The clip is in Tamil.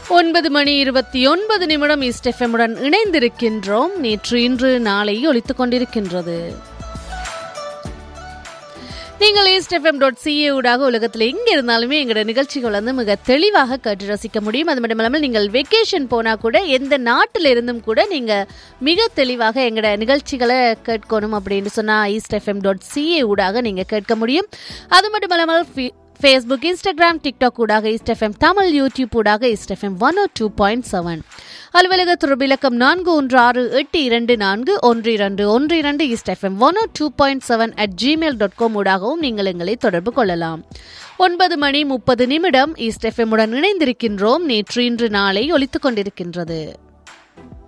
ஒன்பது மணி இருபத்தி ஒன்பது நிமிடம் ஈஸ்ட் எஃப்எம்முடன் இணைந்திருக்கின்றோம் நேற்று இன்று நாளை ஒலித்துக் கொண்டிருக்கின்றது நீங்கள் ஈஸ்ட் எஃப்எம் டாட் சிஏ ஊடாக உலகத்தில் எங்கே இருந்தாலுமே எங்களோட நிகழ்ச்சிகள் வந்து மிக தெளிவாக கேட்டு ரசிக்க முடியும் அது மட்டும் இல்லாமல் நீங்கள் வெக்கேஷன் போனால் கூட எந்த நாட்டில் இருந்தும் கூட நீங்கள் மிக தெளிவாக எங்களோட நிகழ்ச்சிகளை கேட்கணும் அப்படின்னு சொன்னால் ஈஸ்ட் எஃப்எம் டாட் சிஏ ஊடாக நீங்கள் கேட்க முடியும் அது மட்டும் இல்லாமல் ஃபி- ஃபேஸ்புக் இன்ஸ்டாகிராம் டிக்டாக் ஊடாக ஈஸ்ட் எஃப்எம் தமிழ் யூடியூப் ஊடாக East FM one O two point seven அலுவலக துறவிலக்கம் நான்கு ஒன்று ஆறு எட்டு இரண்டு நான்கு ஒன்று இரண்டு ஒன்று இரண்டு East FM one O two point seven at Gmail dot com ஊடாகவும் நீங்கள் எங்களை தொடர்பு கொள்ளலாம் ஒன்பது மணி முப்பது நிமிடம் ஈஸ்ட் எஃப்எம் உடன் இணைந்திருக்கின்றோம் நேற்று இன்று நாளை ஒலித்துக் கொண்டிருக்கின்றது